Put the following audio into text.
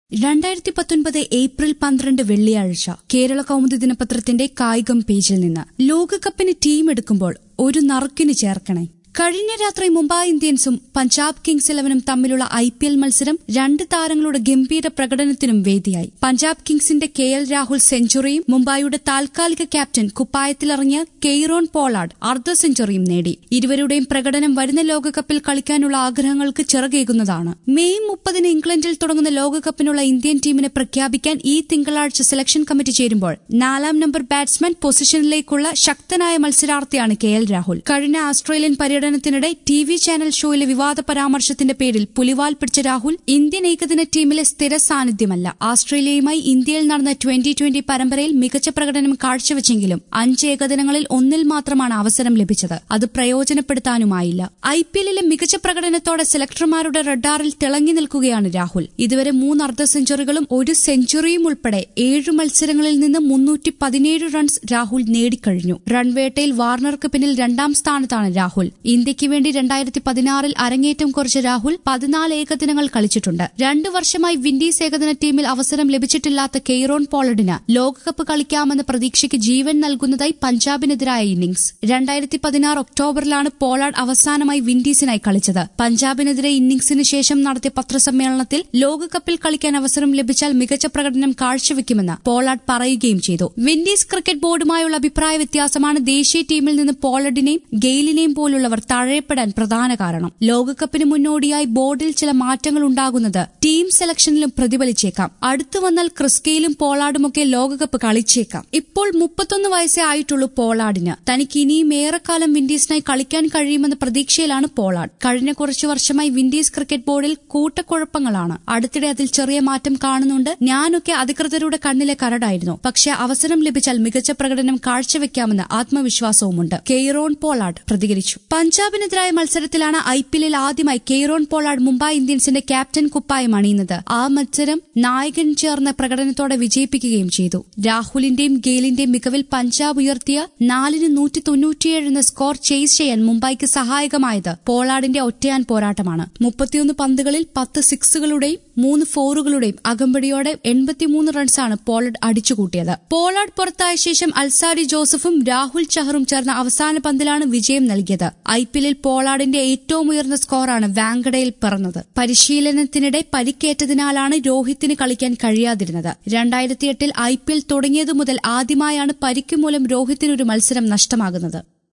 രണ്ടായിരത്തി പത്തൊൻപത് ഏപ്രിൽ പന്ത്രണ്ട് വെള്ളിയാഴ്ച കേരള കൗമുദി ദിനപത്രത്തിന്റെ കായികം പേജിൽ നിന്ന് ലോകകപ്പിന് ടീം എടുക്കുമ്പോൾ ഒരു നറുക്കിന് ചേർക്കണേ കഴിഞ്ഞ രാത്രി മുംബൈ ഇന്ത്യൻസും പഞ്ചാബ് കിങ്സ് ഇലവനും തമ്മിലുള്ള ഐ പി എൽ മത്സരം രണ്ട് താരങ്ങളുടെ ഗംഭീര പ്രകടനത്തിനും വേദിയായി പഞ്ചാബ് കിങ്സിന്റെ കെ എൽ രാഹുൽ സെഞ്ചുറിയും മുംബൈയുടെ താൽക്കാലിക ക്യാപ്റ്റൻ കുപ്പായത്തിലിറങ്ങിയ കെയ്റോൺ പോളാർഡ് അർദ്ധ സെഞ്ചുറിയും നേടി ഇരുവരുടെയും പ്രകടനം വരുന്ന ലോകകപ്പിൽ കളിക്കാനുള്ള ആഗ്രഹങ്ങൾക്ക് ചിറകേകുന്നതാണ് മെയ് മുപ്പതിന് ഇംഗ്ലണ്ടിൽ തുടങ്ങുന്ന ലോകകപ്പിനുള്ള ഇന്ത്യൻ ടീമിനെ പ്രഖ്യാപിക്കാൻ ഈ തിങ്കളാഴ്ച സെലക്ഷൻ കമ്മിറ്റി ചേരുമ്പോൾ നാലാം നമ്പർ ബാറ്റ്സ്മാൻ പൊസിഷനിലേക്കുള്ള ശക്തനായ മത്സരാർത്ഥിയാണ് കെ എൽ രാഹുൽ കഴിഞ്ഞ ഓസ്ട്രേലിയൻ പര്യടനത്തിനിടെ ടി വി ചാനൽ ഷോയിലെ വിവാദ പരാമർശത്തിന്റെ പേരിൽ പുലിവാൽ പിടിച്ച രാഹുൽ ഇന്ത്യൻ ഏകദിന ടീമിലെ സ്ഥിര സാന്നിധ്യമല്ല ഓസ്ട്രേലിയയുമായി ഇന്ത്യയിൽ നടന്ന ട്വന്റി ട്വന്റി പരമ്പരയിൽ മികച്ച പ്രകടനം കാഴ്ചവെച്ചെങ്കിലും അഞ്ച് ഏകദിനങ്ങളിൽ ഒന്നിൽ മാത്രമാണ് അവസരം ലഭിച്ചത് അത് പ്രയോജനപ്പെടുത്താനുമായില്ല ഐ പി എല്ലിലെ മികച്ച പ്രകടനത്തോടെ സെലക്ടർമാരുടെ റഡാറിൽ തിളങ്ങി നിൽക്കുകയാണ് രാഹുൽ ഇതുവരെ മൂന്ന് അർദ്ധ സെഞ്ചുറികളും ഒരു സെഞ്ചുറിയും ഉൾപ്പെടെ ഏഴ് മത്സരങ്ങളിൽ നിന്ന് മുന്നൂറ്റി പതിനേഴ് റൺസ് രാഹുൽ നേടിക്കഴിഞ്ഞു റൺവേട്ടയിൽ വാർണർക്ക് പിന്നിൽ രണ്ടാം സ്ഥാനത്താണ് രാഹുൽ ഇന്ത്യയ്ക്ക് വേണ്ടി രണ്ടായിരത്തി പതിനാറിൽ അരങ്ങേറ്റം കുറിച്ച രാഹുൽ പതിനാല് ഏകദിനങ്ങൾ കളിച്ചിട്ടുണ്ട് രണ്ടു വർഷമായി വിൻഡീസ് ഏകദിന ടീമിൽ അവസരം ലഭിച്ചിട്ടില്ലാത്ത കെയ്റോൺ പോളഡിന് ലോകകപ്പ് കളിക്കാമെന്ന പ്രതീക്ഷയ്ക്ക് ജീവൻ നൽകുന്നതായി പഞ്ചാബിനെതിരായ ഇന്നിംഗ്സ് രണ്ടായിരത്തി പതിനാറ് ഒക്ടോബറിലാണ് പോളാർഡ് അവസാനമായി വിൻഡീസിനായി കളിച്ചത് പഞ്ചാബിനെതിരെ ഇന്നിംഗ്സിന് ശേഷം നടത്തിയ പത്രസമ്മേളനത്തിൽ ലോകകപ്പിൽ കളിക്കാൻ അവസരം ലഭിച്ചാൽ മികച്ച പ്രകടനം കാഴ്ചവെക്കുമെന്ന് പോളാർഡ് പറയുകയും ചെയ്തു വിൻഡീസ് ക്രിക്കറ്റ് ബോർഡുമായുള്ള അഭിപ്രായ വ്യത്യാസമാണ് ദേശീയ ടീമിൽ നിന്ന് പോളഡിനെയും ഗെയിലിനെയും പോലുള്ളവർ തഴയപ്പെടാൻ പ്രധാന കാരണം ലോകകപ്പിന് മുന്നോടിയായി ബോർഡിൽ ചില മാറ്റങ്ങൾ ഉണ്ടാകുന്നത് ടീം സെലക്ഷനിലും പ്രതിഫലിച്ചേക്കാം അടുത്തു വന്നാൽ ക്രിസ്കയിലും പോളാർഡുമൊക്കെ ലോകകപ്പ് കളിച്ചേക്കാം ഇപ്പോൾ മുപ്പത്തൊന്ന് വയസ്സേ ആയിട്ടുള്ളൂ പോളാർഡിന് തനിക്ക് ഇനിയും ഏറെക്കാലം വിൻഡീസിനായി കളിക്കാൻ കഴിയുമെന്ന പ്രതീക്ഷയിലാണ് പോളാർഡ് കഴിഞ്ഞ കുറച്ചു വർഷമായി വിൻഡീസ് ക്രിക്കറ്റ് ബോർഡിൽ കൂട്ടക്കുഴപ്പങ്ങളാണ് അടുത്തിടെ അതിൽ ചെറിയ മാറ്റം കാണുന്നുണ്ട് ഞാനൊക്കെ അധികൃതരുടെ കണ്ണിലെ കരടായിരുന്നു പക്ഷേ അവസരം ലഭിച്ചാൽ മികച്ച പ്രകടനം കാഴ്ചവെക്കാമെന്ന് ആത്മവിശ്വാസവുമുണ്ട് കെയ്റോൺ പോളാർഡ് പ്രതികരിച്ചു പഞ്ചാബിനെതിരായ മത്സരത്തിലാണ് ഐ പി എല്ലിൽ ആദ്യമായി കെയ്റോൺ പോളാർഡ് മുംബൈ ഇന്ത്യൻസിന്റെ ക്യാപ്റ്റൻ കുപ്പായം അണിയുന്നത് ആ മത്സരം നായകൻ ചേർന്ന പ്രകടനത്തോടെ വിജയിപ്പിക്കുകയും ചെയ്തു രാഹുലിന്റെയും ഗെയിലിന്റെയും മികവിൽ പഞ്ചാബ് ഉയർത്തിയ നാലിന് നൂറ്റി തൊണ്ണൂറ്റിയേഴ് എന്ന സ്കോർ ചേസ് ചെയ്യാൻ മുംബൈക്ക് സഹായകമായത് പോളാർഡിന്റെ ഒറ്റയാൻ പോരാട്ടമാണ് മുപ്പത്തിയൊന്ന് പന്തുകളിൽ പത്ത് സിക്സുകളുടെയും മൂന്ന് ഫോറുകളുടെയും അകമ്പടിയോടെ എൺപത്തിമൂന്ന് റൺസാണ് പോളാർഡ് അടിച്ചുകൂട്ടിയത് പോളാർഡ് പുറത്തായ ശേഷം അൽസാരി ജോസഫും രാഹുൽ ചഹറും ചേർന്ന അവസാന പന്തിലാണ് വിജയം നൽകിയത് ഐ പി എല്ലിൽ പോളാർഡിന്റെ ഏറ്റവും ഉയർന്ന സ്കോറാണ് വാങ്കഡയിൽ പിറന്നത് പരിശീലനത്തിനിടെ പരിക്കേറ്റതിനാലാണ് രോഹിത്തിന് കളിക്കാൻ കഴിയാതിരുന്നത് രണ്ടായിരത്തിയെട്ടിൽ ഐ പി എൽ തുടങ്ങിയതു മുതൽ ആദ്യമായാണ് പരിക്കുമൂലം രോഹിത്തിനൊരു മത്സരം നഷ്ടമാകുന്നത്